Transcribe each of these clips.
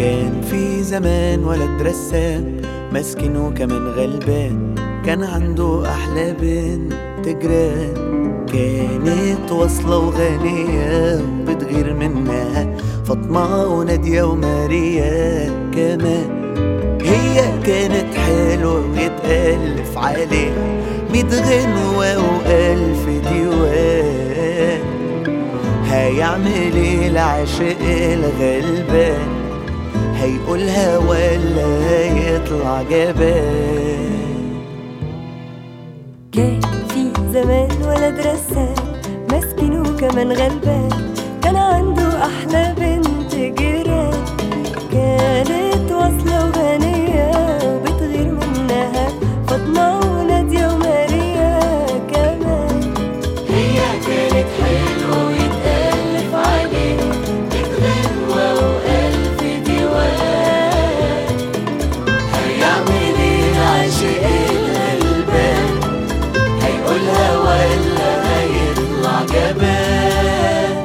كان في زمان ولد رسام مسكين وكمان غلبان كان عنده أحلى بنت جيران كانت واصلة وغنية وبتغير منها فاطمة ونادية وماريا كمان هي كانت حلوة ويتألف عليها ميت غنوة وألف ديوان هيعمل ايه العاشق الغلبان هيقولها ولا هيطلع جبان كان في زمان ولد رسام مسكين وكمان غلبان كان عنده أحلى بنت جيران كانت واصلة وغنية وبتغير منها فاطمة ونادية وماريا كمان هي كانت حلوة ويتألف عليها بتغنوة وألف ديوان هيعمل ايه العاشق الغلبان هيقولها ولا هيطلع جبان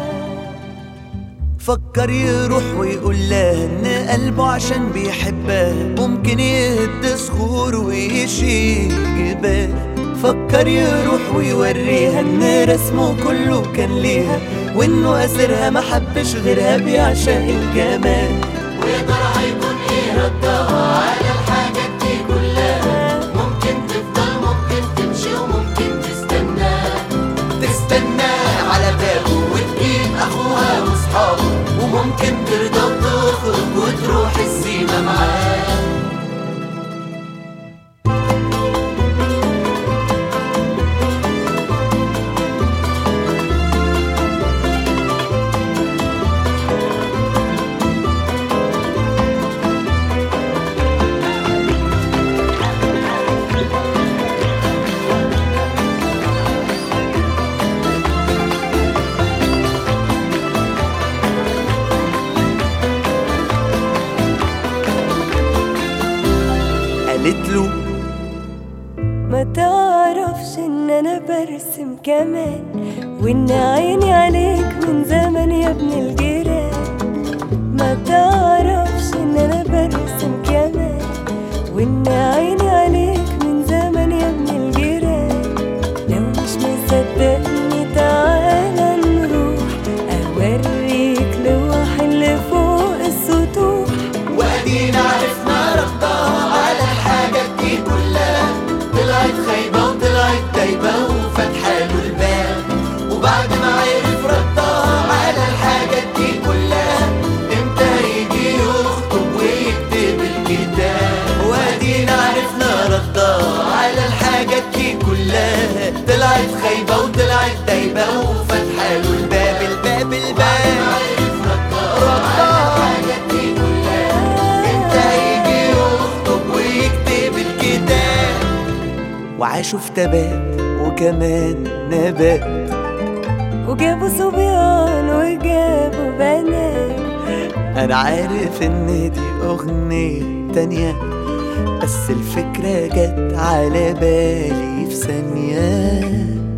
فكر يروح ويقول لها ان قلبه عشان بيحبها ممكن يهد صخور ويشيل جبال فكر يروح ويوريها ان رسمه كله كان ليها وانه اسرها ما حبش غيرها بيعشق الجمال ويقدر هيكون ايه ردها على الحاجات دي كلها ممكن تفضل ممكن تمشي وممكن تستنى تستنى على بابه وتجيب اخوها واصحابه وممكن ترضى وتخرج وتروح السيما معاه قالت له ما تعرفش ان انا برسم كمان وان عيني عليك من زمن يا ابن الجيران ما تعرفش ان انا برسم كمان وان عيني عليك من زمن يا ابن الجيران لو مش مصدقني تعالى نروح اوريك لوح اللي فوق السطوح وادينا عرفنا ردها على الحاجات دي كلها طلعت خايبة وطلعت تايبة وفتحة له الباب وبعد ما عرف ردها على الحاجات دي كلها امتى هيجي يخطب ويكتب الكتاب وادينا عرفنا ردها على الحاجات دي كلها طلعت خايبة وطلعت دايبة وفتحة له الباب الباب الباب عرف ردها على الحاجات دي كلها امتى هيجي يخطب ويكتب الكتاب وعاشوا في تبات وكمان نبات وجابوا صبيان وجابوا بنات انا عارف ان دي اغنية تانية بس الفكرة جت على بالي في ثانية